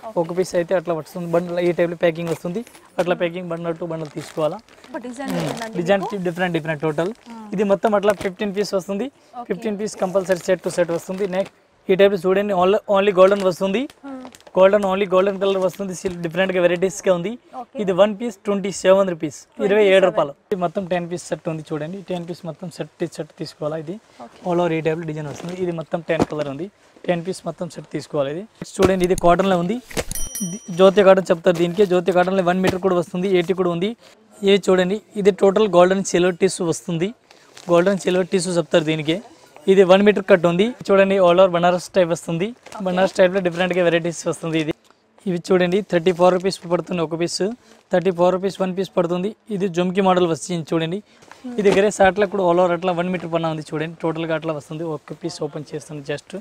ఒక పీస్ అయితే అట్లా వస్తుంది బండల్ ఈ టైప్లో ప్యాకింగ్ వస్తుంది అట్లా ప్యాకింగ్ బండల్ టు బండల్ తీసుకోవాలా ఒక డిజైన్ ఉంటుందండి డిజైన్ డిఫరెంట్ డిఫరెంట్ టోటల్ ఇది మొత్తం అట్లా ఫిఫ్టీన్ పీస్ వస్తుంది fifteen piece compulsory set to set వస్తుంది నెక్స్ట్ ఈ టైప్ చూడండి ఓన్లీ గోల్డెన్ వస్తుంది గోల్డెన్ ఓన్లీ గోల్డెన్ కలర్ వస్తుంది డిఫరెంట్ గా varieties గా ఉంది ఇది one piece twenty seven rupees ఇరవై ఏడు రూపాయలు ఇది మొత్తం టెన్ పీస్ సెట్ ఉంది చూడండి టెన్ పీస్ మొత్తం సెట్ సెట్ తీసుకోవాలా ఇది ఆల్ ఓవర్ ఈ టైప్ డిజైన్ వస్తుంది ఇది మొత్తం టెన్ కలర్ ఉంది టెన్ పీస్ మొత్తం సెట్ తీసుకోవాలి ఇది Next చూడండి ఇది కాటన్ లో ఉంది ఇది జ్యోతి కాటన్ చెప్తారు దీనికి జ్యోతి కాటన్ లో వన్ మీటర్ కూడా వస్తుంది ఎయిటీ కూడా ఉంది ఇది చూడండి ఇది టోటల్ గోల్డెన్ సిల్వర్ టిష్యూ వస్తుంది గోల్డెన్ సిల్వర్ టిష్యూ చెప్తారు దీనికి ఇది వన్ మీటర్ కట్ ఉంది చూడండి ఆల్ ఓవర్ బనారస్ టైప్ వస్తుంది బనారస్ టైప్ లో డిఫరెంట్ గా వెరైటీస్ వస్తుంది ఇది ఇవి చూడండి థర్టీ ఫోర్ రూపీస్ పడుతుంది ఒక piece thirty four rupees one piece పడుతుంది ఇది జుమ్కి మోడల్ వస్తుంది చూడండి ఇది దగ్గర సాట్లో కూడా ఆల్ ఓవర్ అట్లా వన్ మీటర్ పన్నా ఉంది చూడండి టోటల్గా అట్లా వస్తుంది ఒక పీస్ ఓపెన్ చేస్తుంది జస్ట్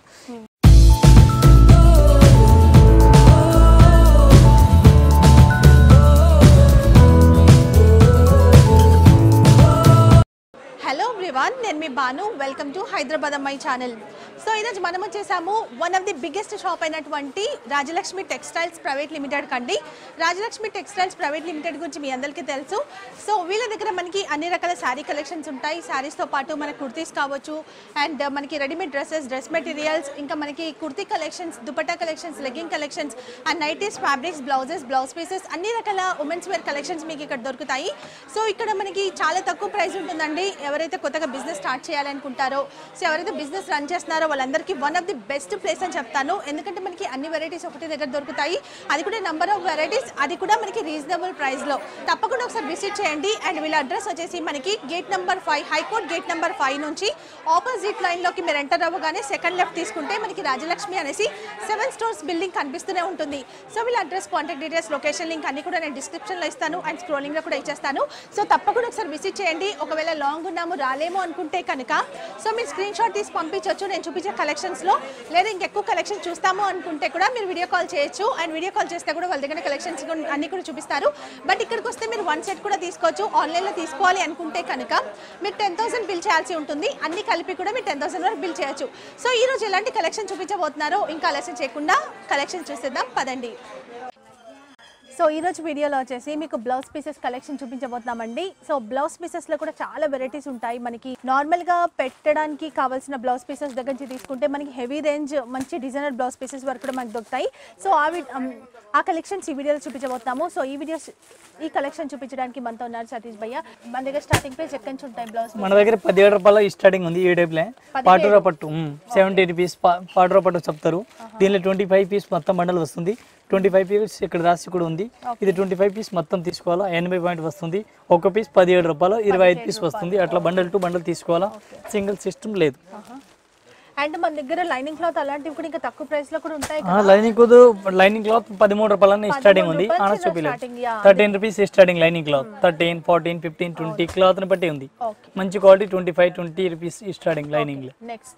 హలో ఎవ్రీవన్ నేను మీ బాను వెల్కమ్ టు హైదరాబాద్ అమ్మాయి ఛానల్ సో ఈరోజు మనం వచ్చేసాము one of the biggest shop అయినటువంటి రాజలక్ష్మి టెక్స్టైల్స్ ప్రైవేట్ లిమిటెడ్ కండి రాజలక్ష్మి టెక్స్టైల్స్ ప్రైవేట్ లిమిటెడ్ గురించి మీ అందరికీ తెలుసు సో వీళ్ళ దగ్గర మనకి అన్ని రకాల శారీ కలెక్షన్స్ ఉంటాయి శారీస్తో పాటు మన కుర్తీస్ కావచ్చు అండ్ మనకి రెడీమేడ్ డ్రెస్సెస్ డ్రెస్ మెటీరియల్స్ ఇంకా మనకి kurti collections dupatta collections legging collections and nighties fabrics blouses blouse pieces అన్ని రకాల ఉమెన్స్ వేర్ కలెక్షన్స్ మీకు ఇక్కడ దొరుకుతాయి సో ఇక్కడ మనకి చాలా తక్కువ ప్రైస్ ఉంటుందండి ఎవరైతే కొత్తగా బిజినెస్ స్టార్ట్ చేయాలనుకుంటారో సో ఎవరైతే బిజినెస్ రన్ చేస్తున్నారో వాళ్ళందరికీ one of the best place అని చెప్తాను ఎందుకంటే మనకి అన్ని వెరైటీస్ ఒకటి దగ్గర దొరుకుతాయి అది కూడా నెంబర్ ఆఫ్ వెరైటీస్ అది కూడా మనకి రీజనబుల్ ప్రైస్లో తప్పకుండా ఒకసారి విజిట్ చేయండి అండ్ వీళ్ళ అడ్రస్ వచ్చేసి మనకి gate number five high court gate number five నుంచి ఆపోజిట్ లైన్లోకి మీరు ఎంటర్ అవ్వగానే సెకండ్ లెఫ్ట్ తీసుకుంటే మనకి రాజలక్ష్మి అనేసి సెవెన్ స్టోర్స్ బిల్డింగ్ కనిపిస్తూనే ఉంటుంది సో వీళ్ళ address contact details location link అన్ని కూడా నేను డిస్క్రిప్షన్లో ఇస్తాను అండ్ స్క్రోలింగ్లో కూడా ఇచ్చేస్తాను సో తప్పకుండా ఒకసారి విజిట్ చేయండి ఒకవేళ లాంగ్ ఉన్నాము రాలేము అనుకుంటే కనుక సో మీరు స్క్రీన్ షాట్ తీసి పంపించవచ్చు నేను చూపించే కలెక్షన్స్లో లేదా ఇంకెక్కువ కలెక్షన్ చూస్తాము అనుకుంటే కూడా మీరు వీడియో కాల్ చేయొచ్చు అండ్ వీడియో కాల్ చేస్తే కూడా వాళ్ళ దగ్గర కలెక్షన్స్ అన్ని కూడా చూపిస్తారు బట్ ఇక్కడికి వస్తే మీరు వన్ సెట్ కూడా తీసుకోవచ్చు ఆన్లైన్లో తీసుకోవాలి అనుకుంటే కనుక మీరు టెన్ థౌసండ్ బిల్ చేయాల్సి ఉంటుంది అన్ని కలిపి కూడా మీరు టెన్ థౌసండ్ వరకు బిల్ చేయొచ్చు సో ఈ రోజు ఎలాంటి కలెక్షన్ చూపించబోతున్నారో ఇంకా ఆలస్యం చేయకుండా కలెక్షన్ చూసేద్దాం పదండి సో ఈ రోజు వీడియోలో వచ్చేసి మీకు బ్లౌజ్ పీసెస్ కలెక్షన్ చూపించబోతున్నామండి సో బ్లౌజ్ పీసెస్ లో కూడా చాలా వెరైటీస్ ఉంటాయి మనకి నార్మల్ గా పెట్టడానికి కావాల్సిన బ్లౌజ్ పీసెస్ దగ్గర నుంచి తీసుకుంటే మనకి హెవీ రేంజ్ మంచి డిజైనర్ బ్లౌజ్ పీసెస్ వరకు కూడా మనకి దొరుకుతాయి సో ఆ వి- అమ్, ఆ కలెక్షన్స్ ఈ వీడియోలో చూపించబోతున్నాము సో ఈ వీడియోస్ ఈ కలెక్షన్ చూపించడానికి మనతో ఉన్నారు సతీష్ భయ్య మన దగ్గర స్టార్టింగ్ ప్రైస్ ఎక్కడి నుంచి ఉంటాయి బ్లౌజ్ మన దగ్గర పదిహేడు రూపాయల స్టార్టింగ్ ఉంది ఈ టైప్లే పాటూరా పట్టు సెవెంటీ రూపీస్ పాటూరా పట్టు చెప్తారు దీనిలో ట్వంటీ ఫైవ్ పీస్ మొత్తం బండల్ వస్తుంది ట్వంటీ ఫైవ్ పీస్ ఇక్కడ రాసి కూడా ఉంది ఇది ట్వంటీ ఫైవ్ పీస్ మొత్తం తీసుకోవాలా ఎనభై పాయింట్ వస్తుంది ఒక పీస్ పదిహేడు రూపాయలు ఇరవై ఐదు పీస్ వస్తుంది అట్లా బండల్ టు బండల్ తీసుకోవాలా సింగిల్ సిస్టమ్ లేదు అండ్ మన దగ్గర లైనింగ్ క్లాత్ అలాంటివి కూడా ఇంకా తక్కువ ప్రైస్ లో కూడా ఉంటాయి ఆ, లైనింగ్ కుదు లైనింగ్ క్లాత్ పదమూడు రూపాయలని స్టార్టింగ్ ఉంది రూపాయల ఆన నుంచి చూపిలేదు starting, yeah. Thirteen rupees starting lining cloth thirteen fourteen fifteen twenty cloth ని బట్టి ఉంది ఓకే మంచి quality twenty five twenty rupees starting lining next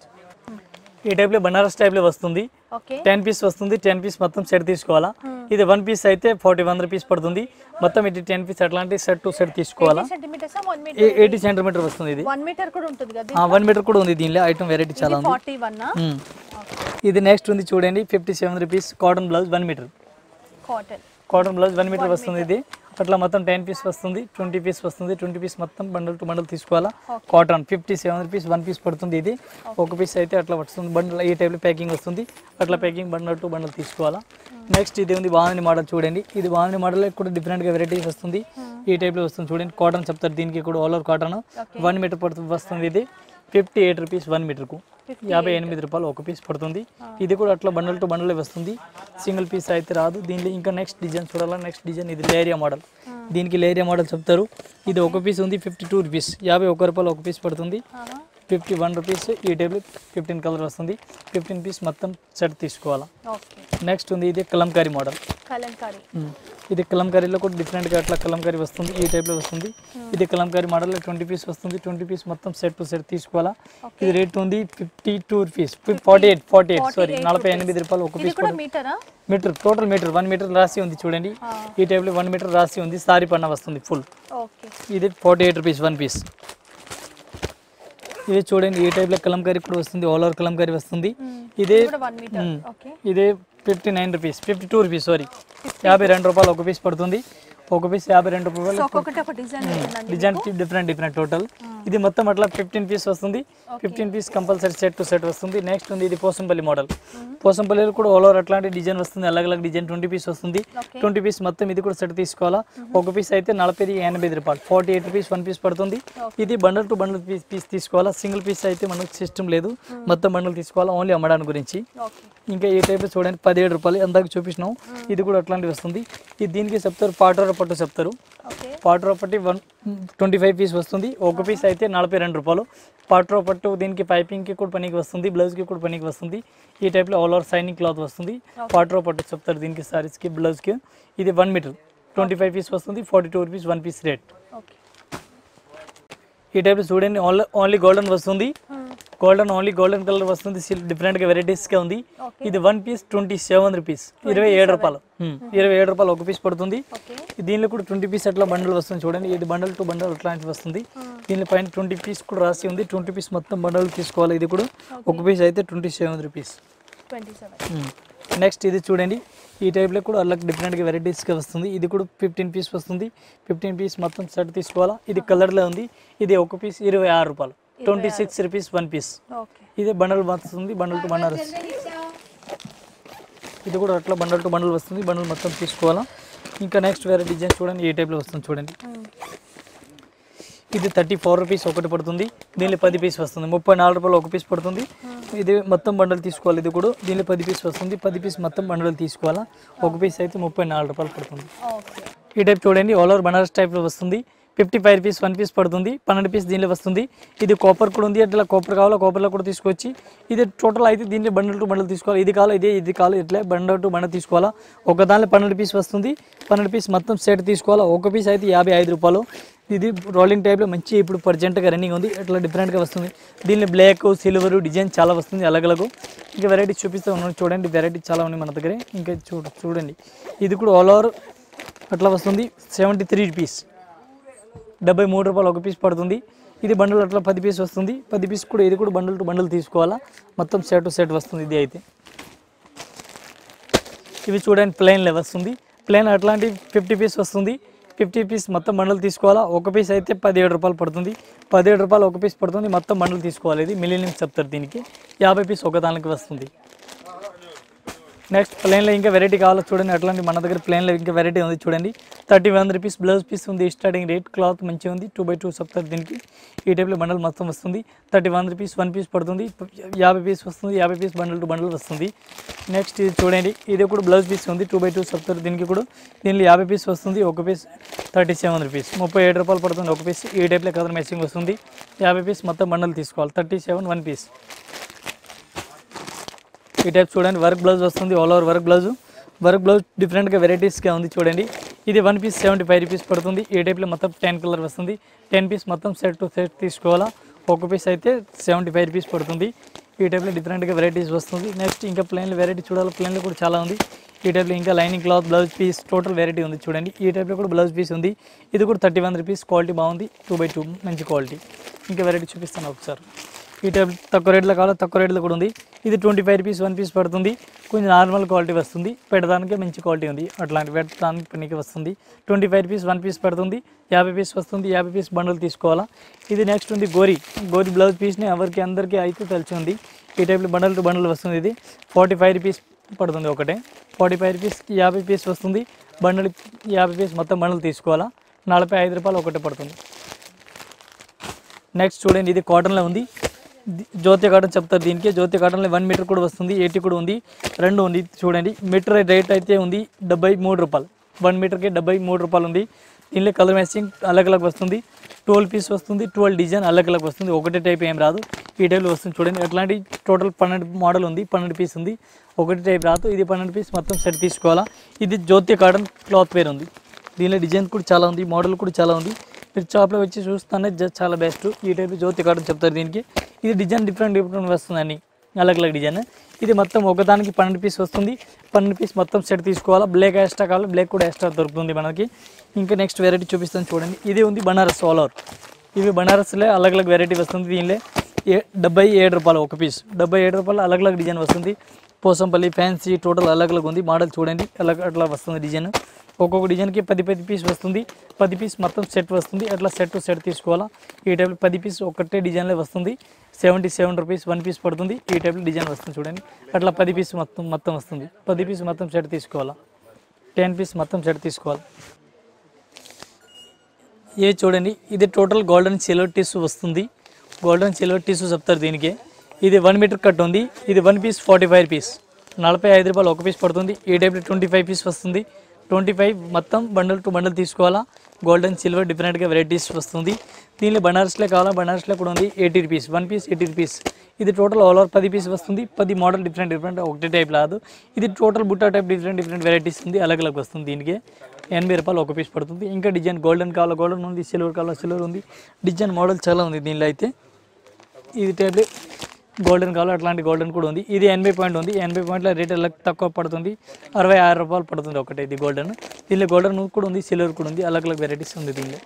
ఈ టైప్ లో బనారస్ టైప్ లో వస్తుంది ఓకే టెన్ పీస్ వస్తుంది టెన్ పీస్ మొత్తం సెట్ తీసుకోవాలా ఇది వన్ పీస్ అయితే ఫార్టీ వన్ రూపీస్ పడుతుంది మొత్తం ఇది టెన్ పీస్ అట్లాంటి సెట్ టు సెట్ తీసుకోవాలా centimetres one metre eighty centimetre వస్తుంది ఇది వన్ మీటర్ కూడా ఉంటుంది కదా వన్ మీటర్ కూడా ఉంది దీనిలో ఐటమ్ వెరైటీ చాలా ఉంది ఫార్టీ వన్ మ్మ్. ఇది నెక్స్ట్ ఉంది చూడండి fifty seven rupees cotton blouse one metre cotton cotton blouse one metre వస్తుంది ఇది అట్లా మొత్తం టెన్ పీస్ వస్తుంది ట్వంటీ పీస్ వస్తుంది ట్వంటీ పీస్ మొత్తం బండల్ టు బండల్ తీసుకోవాలా cotton fifty seven rupees one piece పడుతుంది ఇది ఒక పీస్ అయితే అట్లా వస్తుంది బండల్ ఈ టైప్లో ప్యాకింగ్ వస్తుంది అట్లా ప్యాకింగ్ బండల్ టు బండల్ తీసుకోవాలా నెక్స్ట్ ఇది ఉంది బాగుంది మోడల్ చూడండి ఇది బాగుంది మోడల్ కూడా డిఫరెంట్గా వెరైటీస్ వస్తుంది ఈ టైప్లో వస్తుంది చూడండి కాటన్ చెప్తారు దీనికి కూడా all over cotton one meter పడుతుంది వస్తుంది ఇది ఫిఫ్టీ ఎయిట్ రూపీస్ వన్ మీటర్కు యాభై ఎనిమిది రూపాయలు ఒక పీస్ పడుతుంది ఇది కూడా అట్లా బండల్ టు బండల్ వస్తుంది సింగిల్ పీస్ అయితే రాదు దీనిలో ఇంకా నెక్స్ట్ డిజైన్ చూడాలా నెక్స్ట్ డిజైన్ ఇది లేరియా మోడల్ దీనికి లేరియా మోడల్ చెప్తారు ఇది ఒక పీస్ ఉంది ఫిఫ్టీ టూ రూపీస్ యాభై ఒక రూపాయలు ఒక పీస్ పడుతుంది ఫిఫ్టీ వన్ రూపీస్ ఈ టేబుల్ ఫిఫ్టీన్ కలర్ వస్తుంది ఫిఫ్టీన్ పీస్ మొత్తం సెట్ తీసుకోవాలా ఓకే నెక్స్ట్ ఉంది ఇది కలంకారీ మోడల్ కలంకారీ మ్మ్. ఇది కలంకారీలో కూడా డిఫరెంట్గా అట్లా కలంకారీ వస్తుంది ఈ టైప్లో వస్తుంది ఇది కలంకారీ మోడల్లో ట్వంటీ పీస్ వస్తుంది ట్వంటీ పీస్ మొత్తం సెట్ టు సెట్ తీసుకోవాలా ఇది రేట్ ఉంది fifty two rupees forty eight forty eight sorry నలభై ఎనిమిది రూపాయలు ఒక ఇది పీస్ కూడా మీటరా meter total meter one meter రాసి ఉంది చూడండి ఈ టైప్లో వన్ మీటర్ రాసి ఉంది సారీ పన్న వస్తుంది ఫుల్ ఓకే ఇది forty eight rupees one piece ఇది చూడండి ఈ టైప్లో కలంకారీ కూడా వస్తుంది ఆల్ ఓవర్ కలంకారీ వస్తుంది ఇదే కూడా వన్ మీటర్ మ్మ్. ఓకే ఇదే fifty nine rupees fifty two rupees sorry యాభై రెండు రూపాయలు ఒక పీస్ పడుతుంది ఒక పీస్ యాభై రెండు రూపాయలు సో ఒక్కొక్కటి ఒక డిజైన్ ఉంటుందండి డిజైన్ డిఫరెంట్ డిఫరెంట్ టోటల్ ఇది మొత్తం అట్లా ఫిఫ్టీన్ పీస్ వస్తుంది fifteen piece compulsory set to set వస్తుంది నెక్స్ట్ ఉంది ఇది పోసంపల్లి మోడల్ పోసంపల్లిలో కూడా ఆల్ ఓవర్ అట్లాంటి డిజైన్ వస్తుంది అలగ్ అలగ్ డిజైన్ ట్వంటీ పీస్ వస్తుంది Okay. ట్వంటీ పీస్ మొత్తం ఇది కూడా సెట్ తీసుకోవాలా ఒక పీస్ అయితే నలభై ఎనభై ఐదు రూపాయలు forty eight rupees one piece పడుతుంది ఇది bundle to bundle piece piece తీసుకోవాలా సింగిల్ పీస్ అయితే మనకు సిస్టమ్ లేదు మొత్తం బండల్ తీసుకోవాలా ఓన్లీ అమ్మడానికి గురించి ఓకే ఇంకా ఈ టైప్ చూడండి పదిహేడు రూపాయలు ఎందాక చూపించినాం ఇది కూడా అట్లాంటివి వస్తుంది ఇది దీనికి చెప్తారు పాటోర పట్టు చెప్తారు ఓకే పాటరో పట్టి వన్ ట్వంటీ ఫైవ్ పీస్ వస్తుంది ఒక పీస్ అయితే నలభై రెండు రూపాయలు పాటరో పట్టు దీనికి పైపింగ్కి కూడా పనికి వస్తుంది బ్లౌజ్కి కూడా పనికి వస్తుంది ఈ టైప్లో ఆల్ ఓవర్ సైనింగ్ క్లాత్ వస్తుంది పాటరో పట్టు చెప్తారు దీనికి సారీస్కి బ్లౌజ్కి ఇది one meter twenty five piece వస్తుంది forty two rupees one piece rate okay ఈ టైప్లో చూడండి ఓన్లీ ఓన్లీ గోల్డెన్ వస్తుంది గోల్డెన్ ఓన్లీ గోల్డెన్ కలర్ వస్తుంది సిల్క్ డిఫరెంట్గా వెరైటీస్గా ఉంది ఓకే ఇది one piece twenty seven rupees ఇరవై ఏడు రూపాయలు హ్మ్. ఇరవై ఏడు రూపాయలు ఒక పీస్ పడుతుంది ఓకే దీనిలో కూడా ట్వంటీ పీస్ అట్లా బండల్ వస్తుంది చూడండి ఇది బండల్ టు బండల్ అట్లాంటివి వస్తుంది దీని పైన ట్వంటీ పీస్ కూడా రాసి ఉంది ట్వంటీ పీస్ మొత్తం బండల్ తీసుకోవాలి ఇది కూడా ఒక పీస్ అయితే twenty seven rupees twenty seven next ఇది చూడండి ఈ టైప్లో కూడా అలా డిఫరెంట్గా వెరైటీస్గా వస్తుంది ఇది కూడా ఫిఫ్టీన్ పీస్ వస్తుంది ఫిఫ్టీన్ పీస్ మొత్తం సెట్ తీసుకోవాలా ఇది కలర్లో ఉంది ఇది ఒక పీస్ ఇరవై ఆరు రూపాయలు twenty six rupees one piece okay ఇది బండల్ వస్తుంది బండల్ టు బండల్ ఇది కూడా అట్లా బండల్ టు బండల్ వస్తుంది బండల్ మొత్తం తీసుకోవాలా ఇంకా నెక్స్ట్ వేరే డిజైన్ చూడండి ఈ టైప్లో వస్తుంది చూడండి ఇది థర్టీ ఫోర్ రూపీస్ ఒకటి పడుతుంది దీనిలో పది పీస్ వస్తుంది ముప్పై నాలుగు రూపాయలు ఒక పీస్ పడుతుంది ఇది మొత్తం బండలు తీసుకోవాలి ఇది కూడా దీనిలో పది పీస్ వస్తుంది పది పీస్ మొత్తం బండలు తీసుకోవాలా ఒక పీస్ అయితే ముప్పై నాలుగు రూపాయలు పడుతుంది ఓకే ఈ టైప్ చూడండి ఆల్ ఓవర్ బనారస్ టైప్లో వస్తుంది fifty five rupees one piece పడుతుంది పన్నెండు పీస్ దీనిలో వస్తుంది ఇది కాపర్ కూడా ఉంది అట్లా కాపర్ కావాలో కాపర్లో కూడా తీసుకొచ్చి ఇది టోటల్ అయితే దీన్ని బండల్ టు బండల్ తీసుకోవాలి ఇది కావాలి ఇదే ఇది కావాలి ఇట్లా బండల్ టు బండల్ తీసుకోవాలా ఒక దానిలో పన్నెండు పీస్ వస్తుంది పన్నెండు పీస్ మొత్తం సెట్ తీసుకోవాలా ఒక పీస్ అయితే యాభై ఐదు రూపాయలు ఇది రోలింగ్ టైప్లో మంచి ఇప్పుడు ప్రజెంట్గా రన్నింగ్ ఉంది ఇట్లా డిఫరెంట్గా వస్తుంది దీనిలో బ్లాక్ సిల్వర్ డిజైన్ చాలా వస్తుంది అలగలగు ఇంకా వెరైటీ చూపిస్తూ ఉన్నాను చూడండి వెరైటీ చాలా ఉన్నాయి మన దగ్గర ఇంకా చూడ చూడండి ఇది కూడా ఆల్ ఓవర్ అట్లా వస్తుంది సెవెంటీ త్రీ రూపీస్ డెబ్బై మూడు రూపాయలు ఒక పీస్ పడుతుంది ఇది బండల్ అట్లా పది పీస్ వస్తుంది పది పీస్ కూడా ఇది కూడా బండల్ టు బండల్ తీసుకోవాలా మొత్తం సెట్ టు సెట్ వస్తుంది ఇది అయితే ఇవి చూడండి ప్లెయిన్లో వస్తుంది ప్లెయిన్ అట్లాంటి ఫిఫ్టీ పీస్ వస్తుంది ఫిఫ్టీ పీస్ మొత్తం బండలు తీసుకోవాలా ఒక పీస్ అయితే పదిహేడు రూపాయలు పడుతుంది పదిహేడు రూపాయలు ఒక పీస్ పడుతుంది మొత్తం బండలు తీసుకోవాలి ఇది మిలియన్ చెప్తారు దీనికి యాభై పీస్ ఒక దానికి వస్తుంది నెక్స్ట్ ప్లేన్లో ఇంకా వెరైటీ కావాలో చూడండి అట్లాంటి మన దగ్గర ప్లేన్లో ఇంకా వెరైటీ ఉంది చూడండి thirty one rupees blouse piece ఉంది స్టార్టింగ్ రేట్ క్లాత్ మంచిగా ఉంది టూ బై టూ చెప్తారు దీనికి ఈ టైప్లో బండల్ మొత్తం వస్తుంది thirty one rupees one piece పడుతుంది యాభై పీస్ వస్తుంది యాభై పీస్ బండల్ టు బండల్ వస్తుంది నెక్స్ట్ ఇది చూడండి ఇది కూడా బ్లౌజ్ పీస్ ఉంది టూ బై టూ చెప్తారు దీనికి కూడా దీనిలో యాభై పీస్ వస్తుంది ఒక పీస్ థర్టీ సెవెన్ రూపీస్ ముప్పై ఏడు రూపాయలు పడుతుంది ఒక పీస్ ఈ టైప్లో కలర్ మ్యాచింగ్ వస్తుంది యాభై పీస్ మొత్తం బండల్ తీసుకోవాలి థర్టీ సెవెన్ వన్ పీస్ ఈ టైప్ చూడండి వర్క్ బ్లౌజ్ వస్తుంది all over work blouse work blouse డిఫరెంట్గా వెరైటీస్గా ఉంది చూడండి ఇది one piece seventy five rupees పడుతుంది ఈ టైప్లో మొత్తం టెన్ కలర్ వస్తుంది టెన్ పీస్ మొత్తం సెట్ టు సెట్ తీసుకోవాలా ఒక పీస్ అయితే సెవెంటీ ఫైవ్ రూపీస్ పడుతుంది ఈ టైప్లో డిఫరెంట్గా వెరైటీస్ వస్తుంది నెక్స్ట్ ఇంకా ప్లేన్లో వెరైటీ చూడాలి ప్లేన్లో కూడా చాలా ఉంది ఈ టైప్లో ఇంకా lining cloth blouse piece total variety ఉంది చూడండి ఈ టైప్లో కూడా బ్లౌజ్ పీస్ ఉంది ఇది కూడా థర్టీ వన్ రూపీస్ క్వాలిటీ బాగుంది టూ బై టూ మంచి క్వాలిటీ ఇంకా వెరైటీ చూపిస్తాను ఒకసారి ఈ టైప్ తక్కువ రేట్లో కావాలో తక్కువ రేట్లో కూడా ఉంది ఇది twenty five rupees one piece పడుతుంది కొంచెం నార్మల్ క్వాలిటీ వస్తుంది పెట్టడానికే మంచి క్వాలిటీ ఉంది అట్లాంటి పెట్టడానికి పనికి వస్తుంది twenty five rupees one piece పడుతుంది యాభై పీస్ వస్తుంది యాభై పీస్ బండలు తీసుకోవాలా ఇది నెక్స్ట్ ఉంది గోరి గోరి బ్లౌజ్ పీస్ని ఎవరికి అందరికీ అయితే తెలిసి ఉంది ఈ టైప్లో బండల్ టు బండల్ వస్తుంది ఇది ఫార్టీ ఫైవ్ రూపీస్ పడుతుంది ఒకటే ఫార్టీ ఫైవ్ రూపీస్కి యాభై పీస్ వస్తుంది బండల్ యాభై పీస్ మొత్తం బండలు తీసుకోవాలా నలభై ఐదు రూపాయలు ఒకటే పడుతుంది నెక్స్ట్ చూడండి ఇది కాటన్లో ఉంది ది- జ్యోతి కాటన్ చెప్తారు దీనికి జ్యోతి కాటన్లో వన్ మీటర్ కూడా వస్తుంది ఎయిటీ కూడా ఉంది రెండు ఉంది చూడండి మీటర్ రేట్ అయితే ఉంది డెబ్బై మూడు రూపాయలు వన్ మీటర్కి డెబ్బై మూడు రూపాయలు ఉంది దీనిలో కలర్ మ్యాచింగ్ అలగ్ అలగ్ వస్తుంది ట్వెల్వ్ పీస్ వస్తుంది ట్వెల్వ్ డిజైన్ అలగ్ అలగ్ వస్తుంది ఒకటే టైప్ ఏం రాదు ఈ టైప్లో వస్తుంది చూడండి అట్లాంటి టోటల్ పన్నెండు మోడల్ ఉంది పన్నెండు పీస్ ఉంది ఒకటి టైప్ రాదు ఇది పన్నెండు పీస్ మొత్తం సెట్ తీసుకోవాలా ఇది జ్యోతి కాటన్ క్లాత్ వేర్ ఉంది దీనిలో డిజైన్ కూడా చాలా ఉంది మోడల్ కూడా చాలా ఉంది మీరు షాప్లో వచ్చి చూస్తానే జ- చాలా బెస్ట్ ఈ టైప్ జ్యోతి కాటన్ చెప్తారు దీనికి ఇది డిజైన్ డిఫరెంట్ డిఫరెంట్ వస్తుందండి అలగ్ అలగ్ డిజైన్ ఇది మొత్తం ఒకదానికి పన్నెండు పీస్ వస్తుంది పన్నెండు పీస్ మొత్తం సెట్ తీసుకోవాలా బ్లాక్ ఎక్స్ట్రా కావాలి బ్లాక్ కూడా ఎక్స్ట్రా దొరుకుతుంది మనకి ఇంకా నెక్స్ట్ వెరైటీ చూపిస్తాను చూడండి ఇది ఉంది బనారస్ ఆల్ ఓవర్ ఇవి బనారస్లో అలగ్ అలగ్ వెరైటీ వస్తుంది దీనిలో ఏ డెబ్బై ఏడు రూపాయలు ఒక పీస్ డెబ్బై ఏడు రూపాయలు అలగ్ అలగ్ డిజైన్ వస్తుంది పోసంపల్లి ఫ్యాన్సీ టోటల్ అలగ్ అలగ్ ఉంది మోడల్ చూడండి అలగ్ అట్లా వస్తుంది డిజైన్ ఒక్కొక్క డిజైన్కి పది పది పీస్ వస్తుంది పది పీస్ మొత్తం సెట్ వస్తుంది అట్లా సెట్ టు సెట్ తీసుకోవాలా ఈ టైప్లో పది పీస్ ఒకటే డిజైన్లో వస్తుంది seventy seven rupees one piece పడుతుంది ఈ టైప్లో డిజైన్ వస్తుంది చూడండి అట్లా పది పీస్ మొత్తం మొత్తం వస్తుంది పది పీస్ మొత్తం సెట్ తీసుకోవాలా టెన్ పీస్ మొత్తం సెట్ తీసుకోవాలి ఇది చూడండి ఇది టోటల్ గోల్డెన్ సిల్వర్ టిష్యూ వస్తుంది గోల్డెన్ సిల్వర్ టిష్యూ చెప్తారు దీనికి ఇది వన్ మీటర్ కట్ ఉంది ఇది one piece forty five piece నలభై ఐదు రూపాయలు ఒక పీస్ పడుతుంది ఈ టైప్లో ట్వంటీ ఫైవ్ పీస్ వస్తుంది ట్వంటీ ఫైవ్ మొత్తం బండల్ టు బండల్ తీసుకోవాలా గోల్డెన్ సిల్వర్ డిఫరెంట్గా వెరైటీస్ వస్తుంది దీనిలో బనారస్లో కావాలా బనారస్లో కూడా ఉంది eighty rupees one piece eighty rupees ఇది టోటల్ ఆల్ ఓవర్ పది పీస్ వస్తుంది పది మోడల్ డిఫరెంట్ డిఫరెంట్ ఒకటే టైప్ రాదు ఇది టోటల్ బుట్టా టైప్ డిఫరెంట్ డిఫరెంట్ వెరైటీస్ ఉంది అలగ్ అలగ్ వస్తుంది దీనికి ఎనభై రూపాయలు ఒక పీస్ పడుతుంది ఇంకా డిజైన్ గోల్డెన్ కావాలా గోల్డెన్ ఉంది సిల్వర్ కావాలా సిల్వర్ ఉంది డిజైన్ మోడల్ చాలా ఉంది దీనిలో అయితే ఇది టైప్ గోల్డెన్ కావాలి అట్లాంటి గోల్డెన్ కూడా ఉంది ఇది ఎనభై పాయింట్ ఉంది ఎనభై పాయింట్ల రేట్ ఎలా తక్కువ పడుతుంది అరవై ఆరు రూపాయలు పడుతుంది ఒకటి ఇది గోల్డెన్ దీనిలో గోల్డెన్ కూడా ఉంది సిల్వర్ కూడా ఉంది అలగ్ అలగ్ వెరైటీస్ ఉంది దీనిలో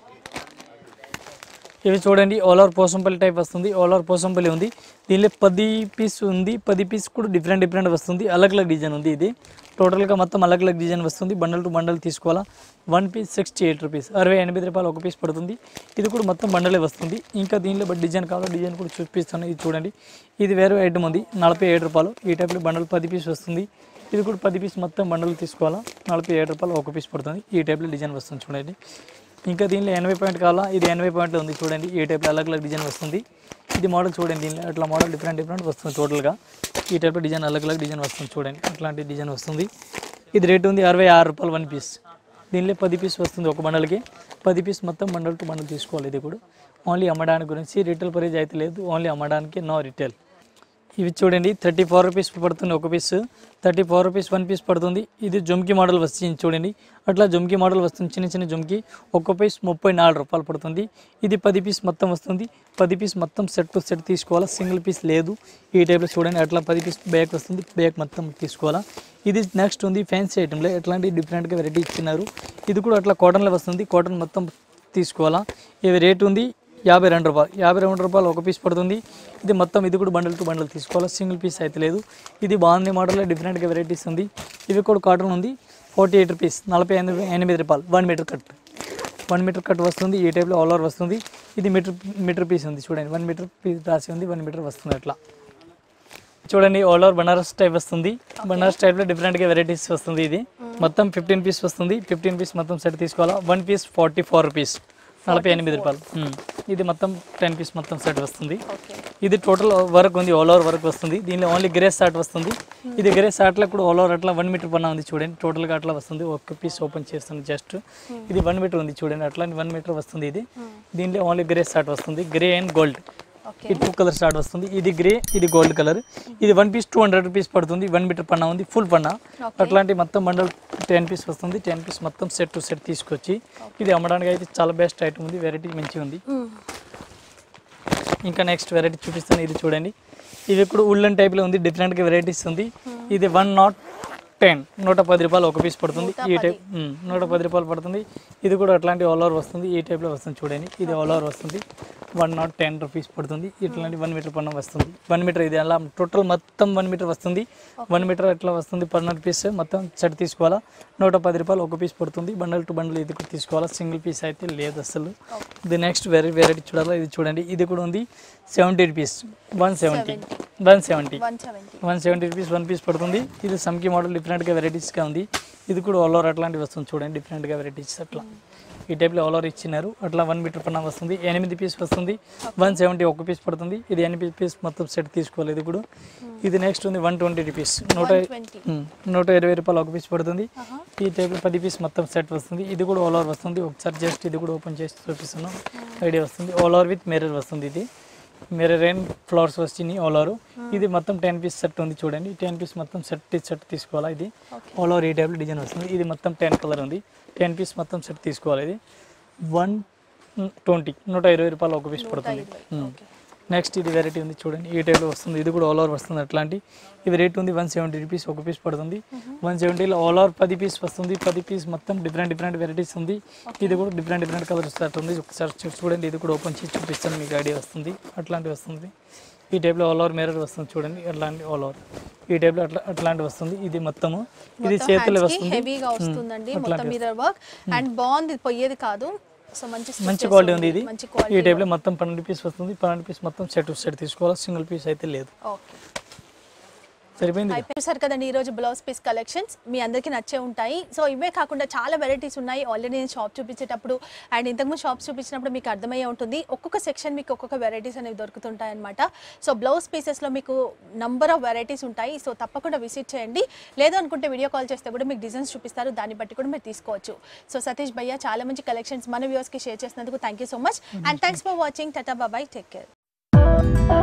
ఇవి చూడండి ఆల్ ఓవర్ పోసంపల్లి టైప్ వస్తుంది ఆల్ ఓవర్ పోసంపల్లి ఉంది దీనిలో పది పీస్ ఉంది పది పీస్ కూడా డిఫరెంట్ డిఫరెంట్ వస్తుంది అలగ్ అలగ్ డిజైన్ ఉంది ఇది టోటల్గా మొత్తం అలగ్ అలగ్ డిజైన్ వస్తుంది బండల్ టు బండల్ తీసుకోవాలా one piece sixty eight rupees అరవై ఎనిమిది రూపాయలు ఒక పీస్ పడుతుంది ఇది కూడా మొత్తం బండలే వస్తుంది ఇంకా దీనిలో బట్ డిజైన్ కావాలో డిజైన్ కూడా చూపిస్తాను ఇది చూడండి ఇది వేరే ఐటమ్ ఉంది నలభై ఏడు రూపాయలు ఈ టైప్లో బండల్ పది పీస్ వస్తుంది ఇది కూడా పది పీస్ మొత్తం బండలు తీసుకోవాలా నలభై ఏడు రూపాయలు ఒక పీస్ పడుతుంది ఈ టైప్లో డిజైన్ వస్తుంది చూడండి ఇంకా దీనిలో ఎనభై పాయింట్ కావాలా ఇది ఎనభై పాయింట్లో ఉంది చూడండి ఈ టైప్లో అలగ్ అలగ్ డిజైన్ వస్తుంది ఇది మోడల్ చూడండి దీనిలో అట్లా మోడల్ డిఫరెంట్ డిఫరెంట్ వస్తుంది టోటల్గా ఈ టైప్లో డిజైన్ అలగ్ అలగ్ డిజైన్ వస్తుంది చూడండి అట్లాంటి డిజైన్ వస్తుంది ఇది రేట్ ఉంది అరవై ఆరు రూపాయలు వన్ పీస్ దీనిలో పది పీస్ వస్తుంది ఒక బండల్కి పది పీస్ మొత్తం బండల్ టు బండల్ తీసుకోవాలి ఇది కూడా ఓన్లీ అమ్మడానికి గురించి రీటైల్ ప్రైజ్ అయితే లేదు ఓన్లీ అమ్మడానికి నో రీటైల్ ఇవి చూడండి థర్టీ ఫోర్ రూపీస్ పడుతుంది ఒక piece thirty four rupees one piece పడుతుంది ఇది జుమ్కి మోడల్ వస్తుంది చూడండి అట్లా జుమ్కి మోడల్ వస్తుంది చిన్న చిన్న జుమ్కి ఒక్క పీస్ ముప్పై నాలుగు రూపాయలు పడుతుంది ఇది పది పీస్ మొత్తం వస్తుంది పది పీస్ మొత్తం సెట్ టు సెట్ తీసుకోవాలా సింగిల్ పీస్ లేదు ఈ టైప్లో చూడండి అట్లా పది పీస్ బ్యాగ్ వస్తుంది బ్యాగ్ మొత్తం తీసుకోవాలా ఇది నెక్స్ట్ ఉంది ఫ్యాన్సీ ఐటెంలో ఎట్లాంటి డిఫరెంట్గా వెరైటీ ఇచ్చినారు ఇది కూడా అట్లా కాటన్లో వస్తుంది కాటన్ మొత్తం తీసుకోవాలా ఇవి రేట్ ఉంది యాభై రెండు రూపాయలు యాభై రెండు రూపాయలు ఒక పీస్ పడుతుంది ఇది మొత్తం ఇది కూడా బండల్ టు బండల్ తీసుకోవాలి సింగిల్ పీస్ అయితే లేదు ఇది బాగుంది మోడల్లో డిఫరెంట్గా వెరైటీస్ ఉంది ఇవి కూడా కాటన్ ఉంది ఫార్టీ ఎయిట్ రూపీస్ నలభై ఎనిమిది ఎనిమిది రూపాయలు one meter cut one meter cut వస్తుంది ఈ టైప్లో ఆల్ ఓవర్ వస్తుంది ఇది మీటర్ మీటర్ పీస్ ఉంది చూడండి వన్ మీటర్ పీస్ రాసి ఉంది వన్ మీటర్ వస్తుంది అట్లా చూడండి ఆల్ ఓవర్ బనారస్ టైప్ వస్తుంది బనారస్ టైప్లో డిఫరెంట్గా వెరైటీస్ వస్తుంది ఇది మొత్తం ఫిఫ్టీన్ పీస్ వస్తుంది ఫిఫ్టీన్ పీస్ మొత్తం సెట్ తీసుకోవాలా one piece forty four rupees నలభై ఎనిమిది రూపాయలు మ్మ్. ఇది మొత్తం టెన్ పీస్ మొత్తం సెట్ వస్తుంది ఓకే ఇది టోటల్ వర్క్ ఉంది ఆల్ ఓవర్ వర్క్ వస్తుంది దీనిలో ఓన్లీ గ్రే షార్ట్ వస్తుంది ఇది గ్రే షార్ట్లో కూడా ఆల్ ఓవర్ అట్లా వన్ మీటర్ పన్నా ఉంది చూడండి టోటల్గా అట్లా వస్తుంది ఒక పీస్ ఓపెన్ చేస్తుంది జస్ట్ ఇది వన్ మీటర్ ఉంది చూడండి అట్లా వన్ మీటర్ వస్తుంది ఇది దీనిలో ఓన్లీ గ్రే షార్ట్ వస్తుంది గ్రే అండ్ గోల్డ్ ఓకే ఈ టూ కలర్ స్టార్ట్ వస్తుంది ఇది గ్రే ఇది గోల్డ్ కలర్ ఇది one piece two hundred rupees పడుతుంది వన్ మీటర్ పన్నా ఉంది ఫుల్ పన్నా అట్లాంటి మొత్తం బండల్ టెన్ పీస్ వస్తుంది టెన్ పీస్ మొత్తం సెట్ టు సెట్ తీసుకొచ్చి ఇది అమ్మడానికి అయితే చాలా బెస్ట్ ఐటమ్ ఉంది వెరైటీ మంచిగా ఉంది ఇంకా నెక్స్ట్ వెరైటీ చూపిస్తాను ఇది చూడండి ఇది ఇప్పుడు ఉల్లన్ టైప్లో ఉంది డిఫరెంట్గా వెరైటీస్ ఉంది ఇది వన్ నాట్ టెన్ నూట పది రూపాయలు ఒక పీస్ పడుతుంది ఈ టైప్ ఉమ్, నూట పది రూపాయలు పడుతుంది ఇది కూడా అట్లాంటి ఆల్ ఓవర్ వస్తుంది ఈ టైప్లో వస్తుంది చూడండి ఇది ఆల్ ఓవర్ వస్తుంది వన్ నాట్ టెన్ రూపీస్ పడుతుంది ఇట్లాంటి వన్ మీటర్ పన్నం వస్తుంది వన్ మీటర్ ఇది అలా టోటల్ మొత్తం వన్ మీటర్ వస్తుంది వన్ మీటర్ ఎట్లా వస్తుంది పన్నెండు పీస్ మొత్తం సెట్ తీసుకోవాలా నూట పది రూపాయలు ఒక పీస్ పడుతుంది బండల్ టు బండల్ ఇది కూడా తీసుకోవాలా సింగిల్ పీస్ అయితే లేదు అసలు ఇది నెక్స్ట్ వెరీ వెరైటీ చూడాలా ఇది చూడండి ఇది కూడా ఉంది seventy rupees one seventy one seventy one seventy one seventy rupees one piece పడుతుంది ఇది సమ్కి మోడల్ డిఫరెంట్గా వెరైటీస్గా ఉంది ఇది కూడా ఆల్ ఓవర్ అట్లాంటివి వస్తుంది చూడండి డిఫరెంట్గా వెరైటీస్ అట్లా ఈ టైప్లో ఆల్ ఓవర్ ఇచ్చినారు అట్లా వన్ మీటర్ పన్నా వస్తుంది ఎనిమిది పీస్ వస్తుంది వన్ సెవెంటీ ఒక పీస్ పడుతుంది ఇది ఎనిమిది పీస్ మొత్తం సెట్ తీసుకోవాలి ఇది కూడా ఇది నెక్స్ట్ ఉంది వన్ ట్వంటీ రూపీస్ నూట ట్వంటీ ఉమ్, నూట ఇరవై రూపాయలు ఒక పీస్ పడుతుంది ఈ టైప్లో పది పీస్ మొత్తం సెట్ వస్తుంది ఇది కూడా ఆల్ ఓవర్ వస్తుంది ఒకసారి జస్ట్ ఇది కూడా ఓపెన్ చేసి చూపిస్తున్నాను ఐడియా వస్తుంది ఆల్ ఓవర్ విత్ మిర్రర్ వస్తుంది ఇది మిర్రర్ అండ్ ఫ్లవర్స్ వచ్చినాయి ఆల్ ఓవర్ ఇది మొత్తం టెన్ పీస్ సెట్ ఉంది చూడండి టెన్ పీస్ మొత్తం సెట్ సెట్ తీసుకోవాలా ఇది ఆల్ ఓవర్ ఈ టైప్లో డిజైన్ వస్తుంది ఇది మొత్తం టెన్ కలర్ ఉంది టెన్ పీస్ మొత్తం సెట్ తీసుకోవాలి ఇది వన్ ట్వంటీ నూట ఇరవై రూపాయలు ఒక పీస్ పడుతుంది ఉమ్. నెక్స్ట్ ఇది వెరైటీ ఉంది చూడండి ఈ టైప్లో వస్తుంది ఇది కూడా ఆల్ ఓవర్ వస్తుంది అట్లాంటి ఇది రేట్ ఉంది వన్ సెవెంటీ రూపీస్ ఒక పీస్ పడుతుంది వన్ సెవెంటీలో ఆల్ ఓవర్ పది పీస్ వస్తుంది పది పీస్ మొత్తం డిఫరెంట్ డిఫరెంట్ వెరైటీస్ ఉంది ఇది కూడా డిఫరెంట్ డిఫరెంట్ కలర్స్ ఉంది ఒకసారి చూ- చూడండి ఇది కూడా ఓపెన్ చేసి చూపిస్తాను మీకు ఐడియా వస్తుంది అట్లాంటివి వస్తుంది ఈ టైప్లో ఆల్ ఓవర్ మిర్రర్ వస్తుంది చూడండి అట్లాంటి ఆల్ ఓవర్ ఈ టైప్లో అట్లా అట్లాంటి వస్తుంది ఇది మొత్తము ఇది చేతులు వస్తుంది హెవీగా Hmm. వస్తుందండి అట్లాంటి మొత్తం మిర్రర్ వర్క్ అండ్ బాగుంది ఇది పోయేది కాదు సో మంచి మంచి stitches క్వాలిటీ ఉంది ఇది మంచి ఈ క్వాలిటీ టైప్లో మొత్తం పన్నెండు పీస్ వస్తుంది పన్నెండు పీస్ మొత్తం సెట్ టు సెట్ తీసుకోవాలి సింగిల్ పీస్ అయితే లేదు ఓకే సరిపోయింది అయిపోయారు కదండి ఈ రోజు బ్లౌజ్ పీస్ కలెక్షన్స్ మీ అందరికీ నచ్చే ఉంటాయి సో ఇవే కాకుండా చాలా వెరైటీస్ ఉన్నాయి ఆల్రెడీ నేను షాప్ చూపించేటప్పుడు అండ్ ఇంతకుముందు షాప్ చూపించినప్పుడు మీకు అర్థమయ్యే ఉంటుంది ఒక్కొక్క సెక్షన్ మీకు ఒక్కొక్క వెరైటీస్ అనేవి దొరుకుతుంటాయి అనమాట సో బ్లౌజ్ పీసెస్లో మీకు నంబర్ ఆఫ్ వెరైటీస్ ఉంటాయి సో తప్పకుండా విజిట్ చేయండి లేదు అనుకుంటే వీడియో కాల్ చేస్తే కూడా మీకు డిజైన్స్ చూపిస్తారు దాన్ని బట్టి కూడా మీరు తీసుకోవచ్చు సో సతీష్ భయ్య చాలా మంచి కలెక్షన్స్ మన వ్యూవర్స్కి షేర్ చేసినందుకు thank you so much and thanks for watching tata bye bye take care